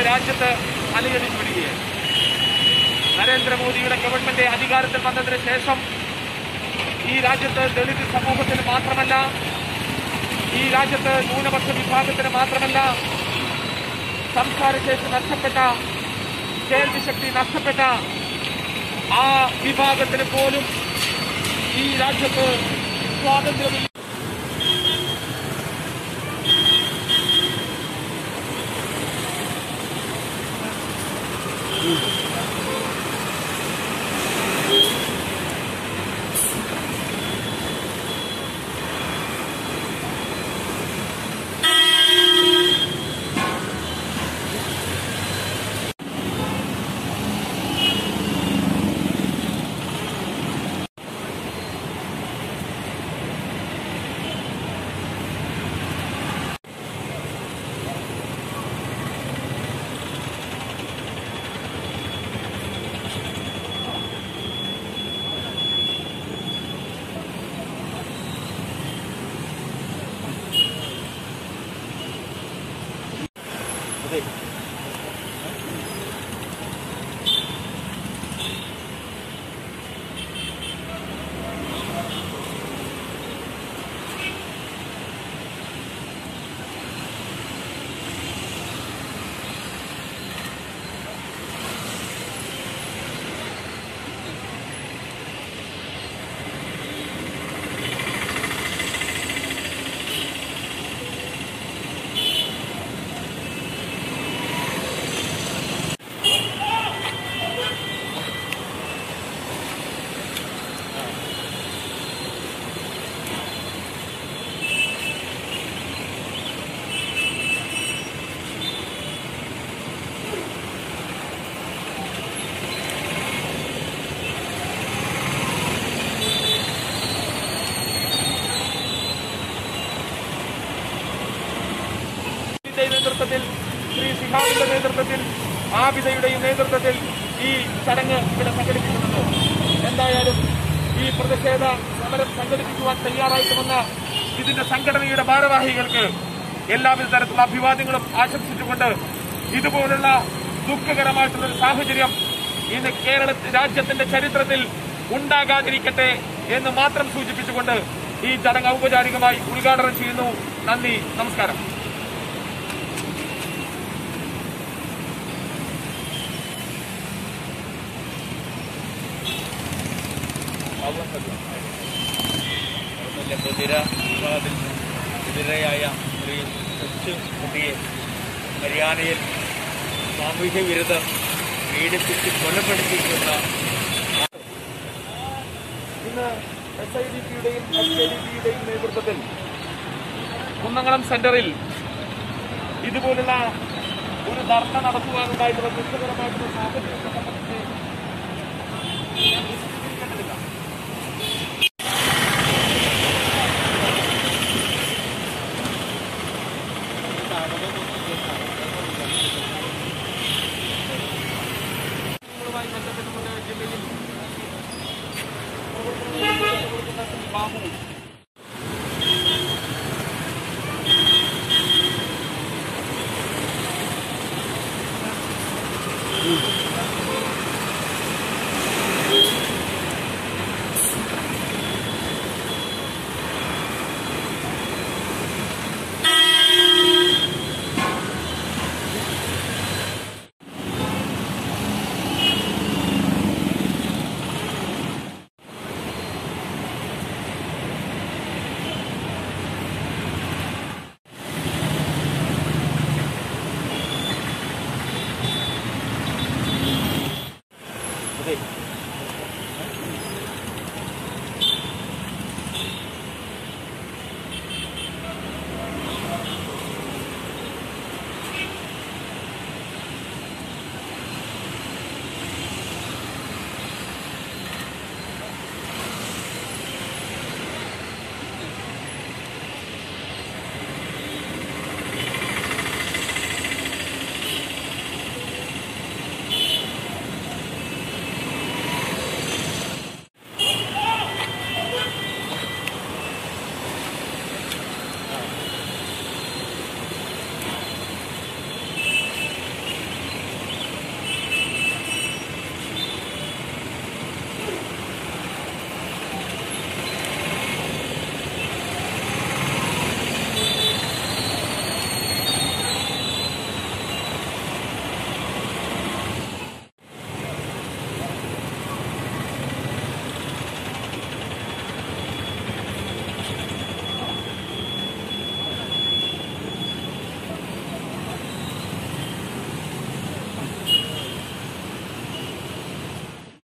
ഇന്ന് രാജ്യത്ത് അലയടിച്ചു വിടുകയാണ് നരേന്ദ്രമോദിയുടെ ഗവൺമെന്റ് അധികാരത്തിൽ വന്നതിന് ശേഷം ഈ രാജ്യത്ത് ദളിത് സമൂഹത്തിന് മാത്രമല്ല ഈ രാജ്യത്ത് ന്യൂനപക്ഷ വിഭാഗത്തിന് മാത്രമല്ല സംസാരശേഷി നഷ്ടപ്പെട്ട കേൾവിശക്തി നഷ്ടപ്പെട്ട ആ വിഭാഗത്തിന് പോലും ഈ രാജ്യത്ത് സ്വാതന്ത്ര്യമില്ല ഇതിന്റെ നേതൃത്വത്തിൽ ശ്രീ സിഹാബിന്റെ നേതൃത്വത്തിൽ ആബിദയുടെയും നേതൃത്വത്തിൽ ഈ ചടങ്ങ് ഇവിടെ സംഘടിപ്പിക്കുന്നുണ്ട് എന്തായാലും ഈ പ്രതിഷേധ സമരം സംഘടിപ്പിക്കുവാൻ തയ്യാറായിട്ടുമെന്ന ഇതിന്റെ സംഘടനയുടെ ഭാരവാഹികൾക്ക് എല്ലാവിധ തരത്തിലുള്ള അഭിവാദ്യങ്ങളും ആശംസിച്ചുകൊണ്ട് ഇതുപോലുള്ള ദുഃഖകരമായിട്ടുള്ള ഒരു സാഹചര്യം ഇന്ന് കേരള രാജ്യത്തിന്റെ ചരിത്രത്തിൽ ഉണ്ടാകാതിരിക്കട്ടെ എന്ന് മാത്രം സൂചിപ്പിച്ചുകൊണ്ട് ഈ ചടങ്ങ് ഔപചാരികമായി ഉദ്ഘാടനം ചെയ്യുന്നു നന്ദി നമസ്കാരം ഗവൺമെന്റ് കുതിര വിവാദത്തിൽ എതിരെയായ ഒരു കൊച്ചു കുട്ടിയെ ഹരിയാനയിൽ സാമൂഹ്യ വിരുദ്ധർ പീഡിപ്പിച്ച് കൊലപ്പെടുത്തിയിട്ടുള്ള ഇന്ന് എസ് ഐ ഡി പിയുടെയും എസ് കെ ഡി പിയുടെയും നേതൃത്വത്തിൽ കുന്നംകുളം സെന്ററിൽ ഇതുപോലുള്ള ഒരു ധർണ നടത്തുവാനുണ്ടായിട്ടുള്ള ദുഃഖകരമായിട്ടുള്ള സാഹചര്യത്തെ സംബന്ധിച്ച് ഞാൻ വിശദീകരിക്കേണ്ടതില്ല ുമായി ബന്ധപ്പെട്ടുകൊണ്ട് ജില്ലയിൽ പ്രവർത്തനങ്ങൾ കൊടുക്കുന്ന ശ്രീ ബാബു ഈ